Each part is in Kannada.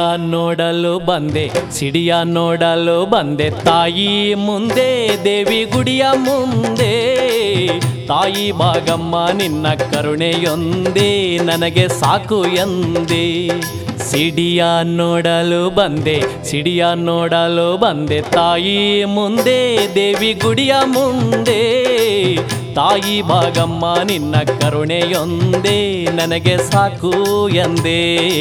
ನೋಡಲು ಬಂದೆ ಸಿಡಿಯ ನೋಡಲು ಬಂದೆ ತಾಯಿ ಮುಂದೆ ದೇವಿ ಗುಡಿಯ ಮುಂದೆ ತಾಯಿ ಭಾಗಮ್ಮ ನಿನ್ನ ಕರುಣೆಯೊಂದೇ ನನಗೆ ಸಾಕು ಎಂದೇ ಸಿಡಿಯ ನೋಡಲು ಬಂದೆ ಸಿಡಿಯ ನೋಡಲು ಬಂದೆ ತಾಯಿ ಮುಂದೆ ದೇವಿ ಗುಡಿಯ ಮುಂದೆ ತಾಯಿ ಭಾಗಮ್ಮ ನಿನ್ನ ಕರುಣೆಯೊಂದೇ ನನಗೆ ಸಾಕು ಎಂದೇ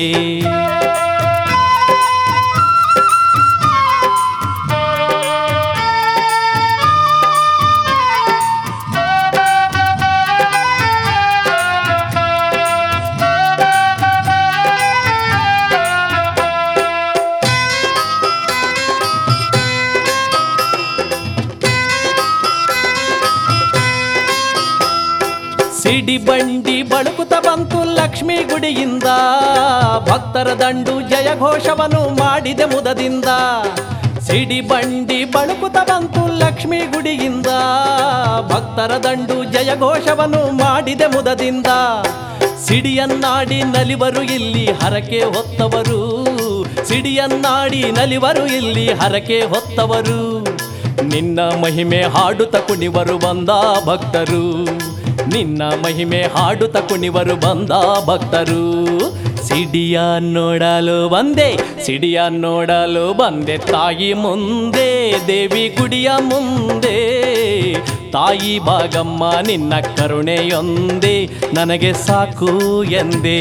ಸಿಡಿ ಬಂಡಿ ಬಳುಕುತ್ತ ಬಂತು ಲಕ್ಷ್ಮೀ ಗುಡಿಯಿಂದ ಭಕ್ತರ ದಂಡು ಜಯಘೋಷವನ್ನು ಮಾಡಿದೆ ಮುದದಿಂದ ಸಿಡಿ ಬಂಡಿ ಬಳುಕುತ್ತ ಬಂತು ಲಕ್ಷ್ಮೀ ಗುಡಿಯಿಂದ ಭಕ್ತರ ದಂಡು ಜಯಘೋಷವನ್ನು ಮಾಡಿದೆ ಮುದದಿಂದ ಸಿಡಿಯನ್ನಾಡಿ ನಲಿವರು ಇಲ್ಲಿ ಹರಕೆ ಹೊತ್ತವರು ಸಿಡಿಯನ್ನಾಡಿ ನಲಿವರು ಇಲ್ಲಿ ಹರಕೆ ಹೊತ್ತವರು ನಿನ್ನ ಮಹಿಮೆ ಹಾಡುತ್ತ ಕುಣಿವರು ಬಂದ ಭಕ್ತರು ನಿನ್ನ ಮಹಿಮೆ ಹಾಡುತ್ತ ಕುಣಿವರು ಬಂದ ಭಕ್ತರು ಸಿಡಿಯ ನೋಡಲು ಬಂದೆ ಸಿಡಿಯ ನೋಡಲು ಬಂದೆ ತಾಯಿ ಮುಂದೆ ದೇವಿ ಗುಡಿಯ ಮುಂದೆ ತಾಯಿ ಭಾಗಮ್ಮ ನಿನ್ನ ಕರುಣೆಯೊಂದೇ ನನಗೆ ಸಾಕು ಎಂದೇ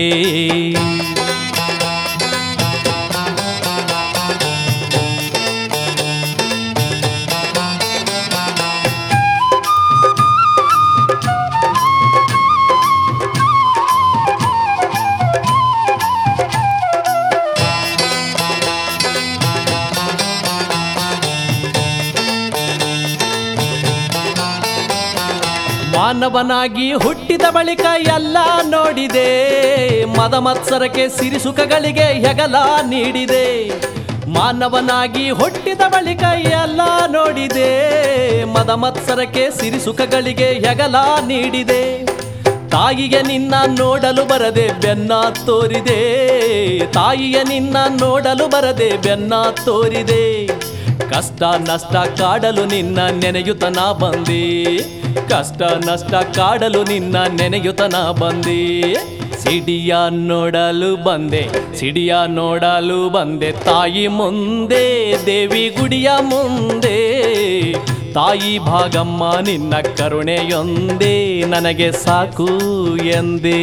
ಮಾನವನಾಗಿ ಹುಟ್ಟಿದ ಬಳಿಕ ಎಲ್ಲ ನೋಡಿದೆ ಮದ ಮತ್ಸರಕ್ಕೆ ಸಿರಿಸುಖಗಳಿಗೆ ಹೆಗಲ ನೀಡಿದೆ ಮಾನವನಾಗಿ ಹುಟ್ಟಿದ ಬಳಿಕ ಎಲ್ಲ ನೋಡಿದೆ ಮದ ಮತ್ಸರಕ್ಕೆ ಸಿರಿಸುಖಗಳಿಗೆ ಹೆಗಲ ನೀಡಿದೆ ತಾಯಿಯ ನಿನ್ನ ನೋಡಲು ಬರದೆ ಬೆನ್ನ ತೋರಿದೆ ತಾಯಿಯ ನಿನ್ನ ನೋಡಲು ಬರದೆ ಬೆನ್ನ ತೋರಿದೆ ಕಷ್ಟ ನಷ್ಟ ಕಾಡಲು ನಿನ್ನ ನೆನೆಯುತನ ಬಂದಿ ಕಷ್ಟ ನಷ್ಟ ಕಾಡಲು ನಿನ್ನ ನೆನೆಯುತನ ಬಂದಿ ಸಿಡಿಯ ನೋಡಲು ಬಂದೆ ಸಿಡಿಯ ನೋಡಲು ಬಂದೆ ತಾಯಿ ಮುಂದೆ ದೇವಿ ಗುಡಿಯ ಮುಂದೆ ತಾಯಿ ಭಾಗಮ್ಮ ನಿನ್ನ ಕರುಣೆಯೊಂದೇ ನನಗೆ ಸಾಕು ಎಂದೇ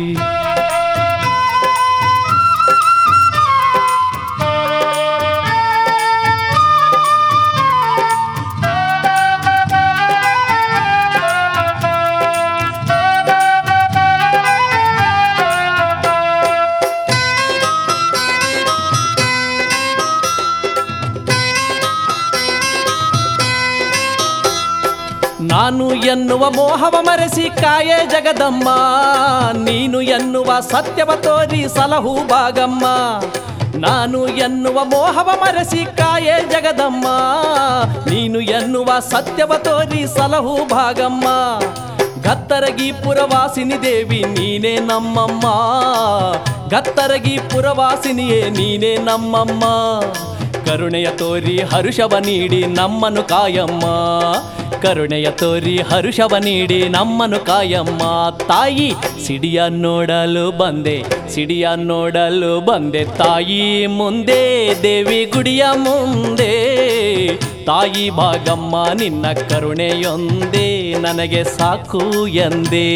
ನಾನು ಎನ್ನುವ ಮೋಹವ ಮರೆಸಿ ಕಾಯೇ ಜಗದಮ್ಮ ನೀನು ಎನ್ನುವ ಸತ್ಯವ ತೋರಿ ಸಲಹು ಭಾಗಮ್ಮ ನಾನು ಎನ್ನುವ ಮೋಹವ ಮರೆಸಿ ಕಾಯೇ ಜಗದಮ್ಮ ನೀನು ಎನ್ನುವ ಸತ್ಯವ ತೋರಿ ಸಲಹು ಭಾಗಮ್ಮ ಗತ್ತರಗಿ ಪುರವಾಸಿನಿ ದೇವಿ ನೀನೇ ನಮ್ಮಮ್ಮ ಗತ್ತರಗಿ ಪುರವಾಸಿನಿಯೇ ನೀನೇ ನಮ್ಮಮ್ಮ ಕರುಣೆಯ ತೋರಿ ಹರುಷವ ನೀಡಿ ನಮ್ಮನು ಕಾಯಮ್ಮ ಕರುಣೆಯ ತೋರಿ ಹರುಷವ ನೀಡಿ ನಮ್ಮನು ಕಾಯಮ್ಮ ತಾಯಿ ಸಿಡಿಯ ನೋಡಲು ಬಂದೆ ಸಿಡಿಯ ನೋಡಲು ಬಂದೆ ತಾಯಿ ಮುಂದೆ ದೇವಿ ಗುಡಿಯ ಮುಂದೆ ತಾಯಿ ಭಾಗಮ್ಮ ನಿನ್ನ ಕರುಣೆಯೊಂದೇ ನನಗೆ ಸಾಕು ಎಂದೇ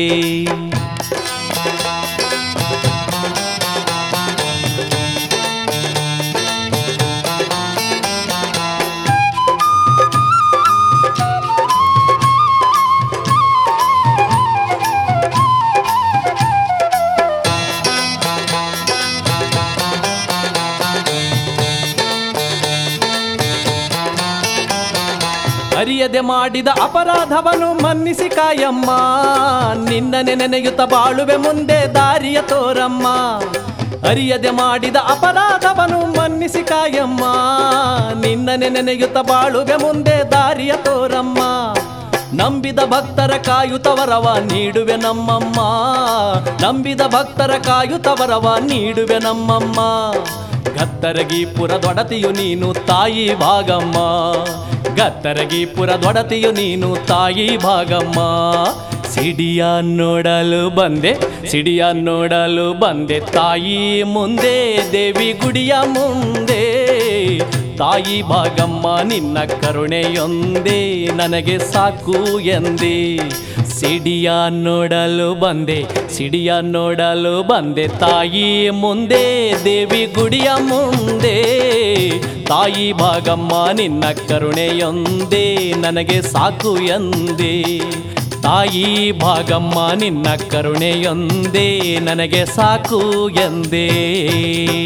ಅರಿಯದೆ ಮಾಡಿದ ಅಪರಾಧವನ್ನು ಮನ್ನಿಸಿ ಕಾಯಮ್ಮ ನಿನ್ನನೆ ನೆನೆಯುತ್ತ ಬಾಳುವೆ ಮುಂದೆ ದಾರಿಯ ತೋರಮ್ಮ ಅರಿಯದೆ ಮಾಡಿದ ಅಪರಾಧವನ್ನು ಮನ್ನಿಸಿ ಕಾಯಮ್ಮ ನಿನ್ನನೆ ನೆನೆಯುತ್ತ ಬಾಳುವೆ ಮುಂದೆ ದಾರಿಯ ತೋರಮ್ಮ ನಂಬಿದ ಭಕ್ತರ ಕಾಯುತ್ತವರವ ನೀಡುವೆ ನಮ್ಮಮ್ಮ ನಂಬಿದ ಭಕ್ತರ ಕಾಯುತ್ತವರವ ನೀಡುವೆ ನಮ್ಮಮ್ಮ ಗತ್ತರಗೀಪುರದೊಡತಿಯು ನೀನು ತಾಯಿ ಭಾಗಮ್ಮ ಗತ್ತರಗೀಪುರದೊಡತಿಯು ನೀನು ತಾಯಿ ಭಾಗಮ್ಮ ಸಿಡಿಯ ನೋಡಲು ಬಂದೆ ಸಿಡಿಯ ನೋಡಲು ಬಂದೆ ತಾಯಿ ಮುಂದೆ ದೇವಿ ಗುಡಿಯ ಮುಂದೆ ತಾಯಿ ಭಾಗಮ್ಮ ನಿನ್ನ ಕರುಣೆಯೊಂದೇ ನನಗೆ ಸಾಕು ಎಂದೇ ಸಿಡಿಯ ನೋಡಲು ಬಂದೆ ಸಿಡಿಯ ನೋಡಲು ಬಂದೆ ತಾಯಿ ಮುಂದೆ ದೇವಿ ಗುಡಿಯ ಮುಂದೆ ತಾಯಿ ಭಾಗಮ್ಮ ನಿನ್ನ ಕರುಣೆಯೊಂದೇ ನನಗೆ ಸಾಕು ಎಂದೇ ತಾಯಿ ಭಾಗಮ್ಮ ನಿನ್ನ ಕರುಣೆಯೊಂದೇ ನನಗೆ ಸಾಕು ಎಂದೇ